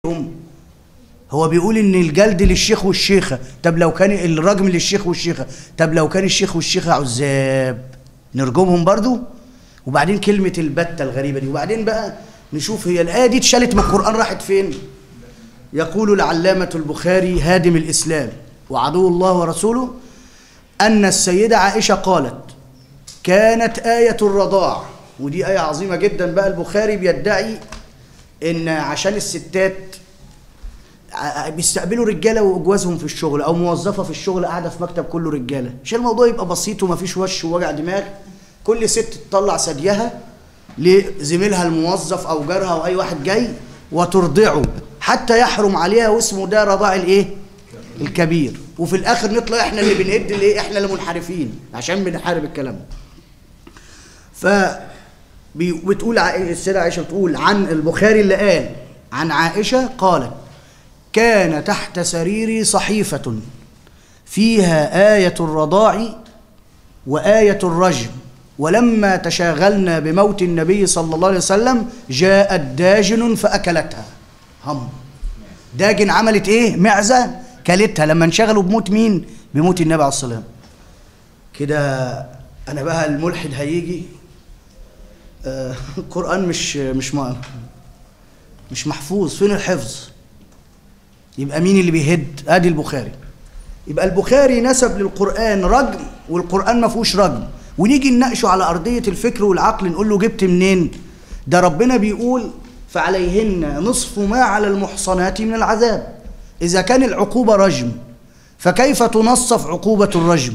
هو بيقول ان الجلد للشيخ والشيخه طب لو كان الرجم للشيخ والشيخه طب لو كان الشيخ والشيخه عزاب نرجمهم برضو وبعدين كلمه البته الغريبه دي وبعدين بقى نشوف هي الايه دي اتشالت من القران راحت فين يقول العلامه البخاري هادم الاسلام وعدو الله ورسوله ان السيده عائشه قالت كانت ايه الرضاع ودي ايه عظيمه جدا بقى البخاري بيدعي ان عشان الستات ع- بيستقبلوا رجاله واجوازهم في الشغل او موظفه في الشغل قاعده في مكتب كله رجاله عشان الموضوع يبقى بسيط ومفيش وش ووجع دماغ كل ست تطلع ثديها لزميلها الموظف او جارها او اي واحد جاي وترضعه حتى يحرم عليها واسمه ده رضاع الايه الكبير وفي الاخر نطلع احنا اللي بنهد الايه احنا اللي منحرفين عشان بنحارب الكلام ده ف بي- بتقول ع- السيدة عائشة بتقول عن البخاري اللي قال عن عائشة قالت كان تحت سريري صحيفة فيها آية الرضاع وآية الرجم ولما تشاغلنا بموت النبي صلى الله عليه وسلم جاءت داجن فأكلتها هم داجن عملت ايه معزة كلتها لما انشغلوا بموت مين بموت النبي عليه الصلاة والسلام كده انا بقى الملحد هيجي آه، القرآن مش مش م- مش محفوظ فين الحفظ يبقى مين اللي بيهد ادي البخاري يبقى البخاري نسب للقرآن رجم والقرآن ما فيهوش رجم ونيجي نناقشه على أرضية الفكر والعقل نقول له جبت منين ده ربنا بيقول فعليهن نصف ما على المحصنات من العذاب إذا كان العقوبة رجم فكيف تنصف عقوبة الرجم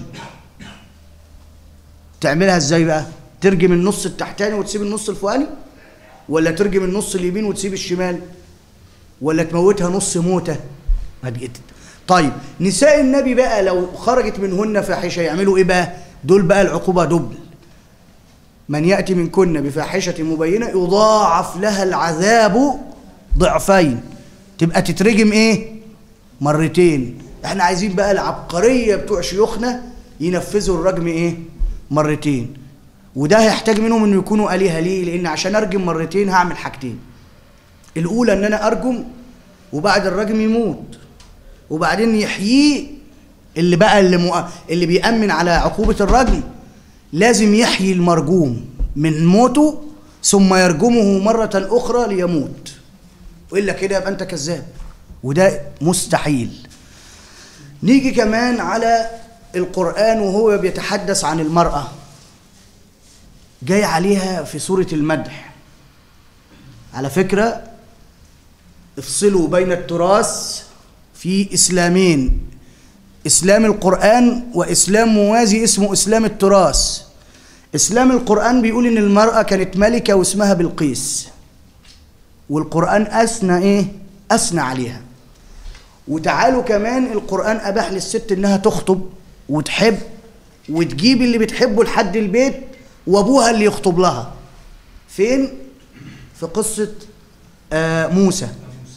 تعملها ازاي بقى ترجم النص التحتاني وتسيب النص الفوقاني ولا ترجم النص اليمين وتسيب الشمال ولا تموتها نص موتة ما دي- طيب نساء النبي بقى لو خرجت منهن فاحشة يعملوا ايه بقى دول بقى العقوبة دبل من يأتي منكن بفاحشة مبينة يضاعف لها العذاب ضعفين تبقى تترجم ايه مرتين احنا عايزين بقى العبقرية بتوع شيوخنا ينفذوا الرجم ايه مرتين وده هيحتاج منهم انه يكونوا آلهة ليه لان عشان ارجم مرتين هعمل حاجتين الاولى ان انا ارجم وبعد الرجم يموت وبعدين يحييه اللي بقى اللي, مؤ... اللي بيأمن على عقوبة الرجم لازم يحيي المرجوم من موته ثم يرجمه مرة أخرى ليموت وإلا كده يبقى أنت كذاب وده مستحيل نيجي كمان على القرآن وهو بيتحدث عن المرأة جاي عليها في سورة المدح على فكرة افصلوا بين التراث في إسلامين إسلام القرآن وإسلام موازي اسمه إسلام التراث إسلام القرآن بيقول إن المرأة كانت ملكة واسمها بلقيس والقرآن أثنى إيه؟ أثنى عليها وتعالوا كمان القرآن أباح للست إنها تخطب وتحب وتجيب اللي بتحبه لحد البيت وأبوها اللي يخطب لها فين؟ في قصة آه موسى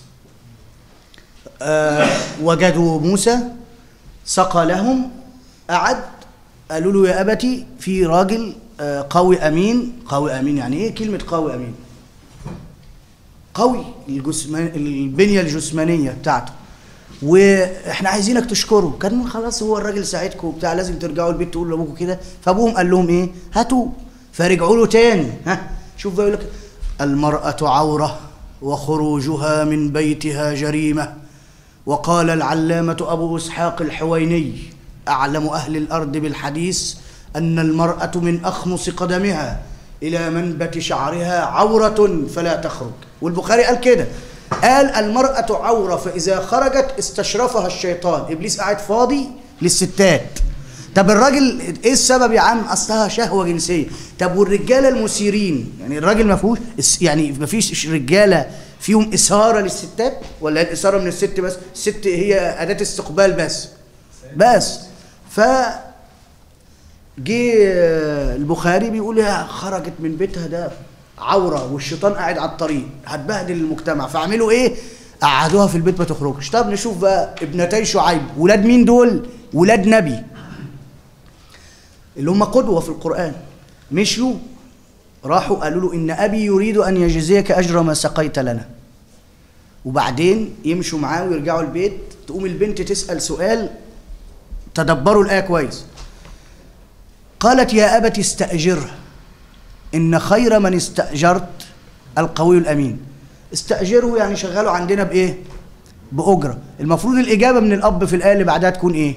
آه وجدوا موسى سقى لهم قعد قالوا له يا أبتي في راجل آه قوي أمين قوي أمين يعني إيه كلمة قوي أمين قوي الجسمان البنية الجسمانية بتاعته واحنا عايزينك تشكره كان خلاص هو الراجل ساعدكم وبتاع لازم ترجعوا البيت تقولوا لابوكم كده فابوهم قال لهم ايه هاتوا فرجعوا له تاني ها شوف بقى يقول لك المرأة عورة وخروجها من بيتها جريمة وقال العلامة أبو إسحاق الحويني أعلم أهل الأرض بالحديث أن المرأة من أخمص قدمها إلى منبت شعرها عورة فلا تخرج والبخاري قال كده قال المرأة عورة فإذا خرجت استشرفها الشيطان إبليس قاعد فاضي للستات طب الراجل ايه السبب يا عم اصلها شهوه جنسيه طب والرجاله المثيرين يعني الراجل ما فيهوش يعني ما فيش رجاله فيهم اثاره للستات ولا الاثاره من الست بس الست هي اداه استقبال بس بس ف جه البخاري بيقول يا خرجت من بيتها ده عوره والشيطان قاعد على الطريق هتبهدل المجتمع فاعملوا ايه قعدوها في البيت ما تخرجش طب نشوف بقى ابنتي شعيب ولاد مين دول ولاد نبي اللي هم قدوة في القرآن مشيوا راحوا قالوا له إن أبي يريد أن يجزيك أجر ما سقيت لنا وبعدين يمشوا معاه ويرجعوا البيت تقوم البنت تسأل سؤال تدبروا الآية كويس قالت يا أبت استأجره إن خير من استأجرت القوي الأمين استأجره يعني شغله عندنا بإيه؟ بأجرة المفروض الإجابة من الأب في الآية اللي بعدها تكون إيه؟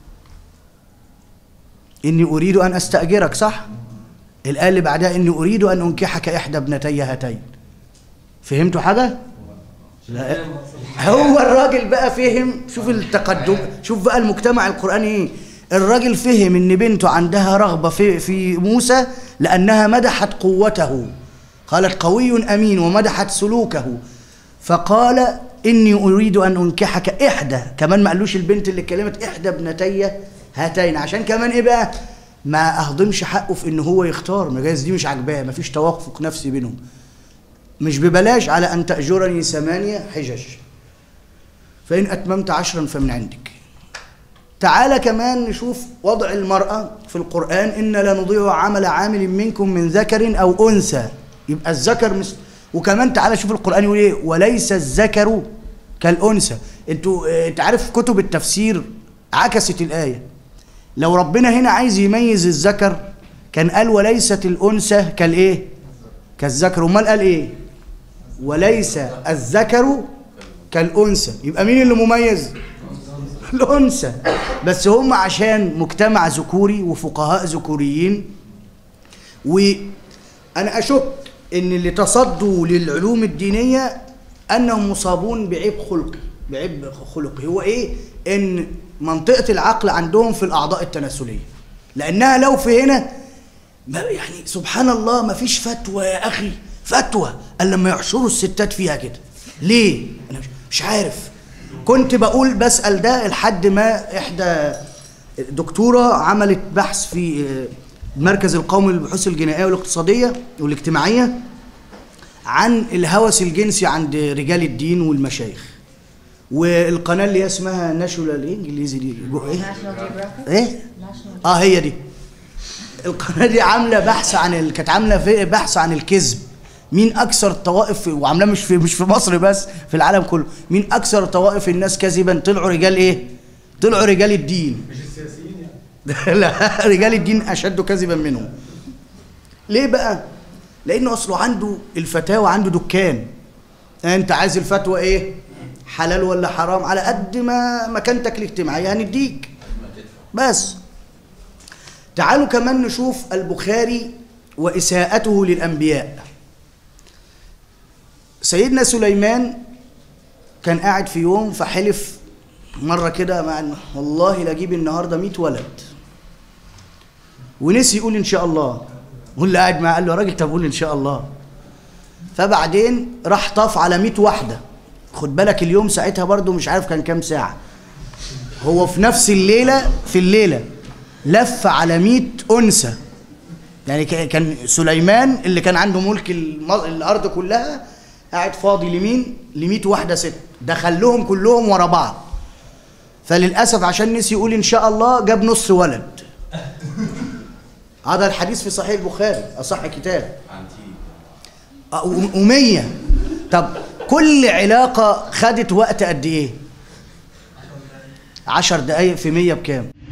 إني أريد أن أستأجرك صح؟ الآية اللي بعدها إني أريد أن أنكحك إحدى ابنتي هاتين فهمتوا حاجة؟ لا هو الراجل بقى فهم شوف التقدم شوف بقى المجتمع القرآني إيه الراجل فهم إن بنته عندها رغبة في, في موسى لأنها مدحت قوته قالت قوي أمين ومدحت سلوكه فقال إني أريد أن أنكحك إحدى كمان ما قالوش البنت اللي كلمت إحدى ابنتي هاتين عشان كمان إيه بقى ما أهضمش حقه في إن هو يختار ما جايز دي مش عاجباه ما فيش توافق نفسي بينهم مش ببلاش على أن تأجرني ثمانية حجج فإن أتممت عشرا فمن عندك تعالى كمان نشوف وضع المرأة في القرآن إن لا نضيع عمل عامل منكم من ذكر أو أنثى يبقى الذكر مس... وكمان تعالى شوف القرآن يقول إيه وليس الذكر كالأنثى أنتوا أنت عارف كتب التفسير عكست الآية لو ربنا هنا عايز يميز الذكر كان قال وليست الأنثى كالإيه كالذكر امال قال إيه وليس الذكر كالأنثى يبقى مين اللي مميز الأنثى بس هم عشان مجتمع ذكوري وفقهاء ذكوريين وأنا أشك إن اللي تصدوا للعلوم الدينية أنهم مصابون بعيب خلقي بعيب خلقي هو إيه؟ إن منطقة العقل عندهم في الأعضاء التناسلية لأنها لو في هنا ما يعني سبحان الله ما فيش فتوى يا أخي فتوى إلا لما يحشروا الستات فيها كده ليه؟ أنا مش عارف كنت بقول بسأل ده لحد ما إحدى دكتورة عملت بحث في المركز القومي للبحوث الجنائية والاقتصادية والاجتماعية عن الهوس الجنسي عند رجال الدين والمشايخ والقناة اللي هي اسمها ناشونال ايه انجليزي دي ايه؟ ايه؟ اه هي دي القناة دي عاملة بحث عن ال... كانت عاملة بحث عن الكذب مين اكثر الطوائف وعاملاه مش في مش في مصر بس في العالم كله مين اكثر طوائف الناس كذبا طلعوا رجال ايه طلعوا رجال الدين مش السياسيين يعني لا رجال الدين اشد كذبا منهم ليه بقى لانه اصله عنده الفتاوى عنده دكان انت عايز الفتوى ايه حلال ولا حرام على قد ما مكانتك الاجتماعيه هنديك بس تعالوا كمان نشوف البخاري واساءته للانبياء سيدنا سليمان كان قاعد في يوم فحلف مرة كده مع والله لا اجيب النهارده 100 ولد ونسي يقول ان شاء الله واللي قاعد معاه قال له يا راجل طب قول ان شاء الله فبعدين راح طاف على 100 واحدة خد بالك اليوم ساعتها برضو مش عارف كان كام ساعة هو في نفس الليلة في الليلة لف على 100 أنثى يعني كان سليمان اللي كان عنده ملك الأرض كلها قاعد فاضي لمين؟ ل 100 واحدة ست دخلهم كلهم ورا بعض فللأسف عشان نسي يقول إن شاء الله جاب نص ولد هذا الحديث في صحيح البخاري أصح كتاب ومية طب كل علاقة خدت وقت قد إيه؟ عشر دقايق في مية بكام؟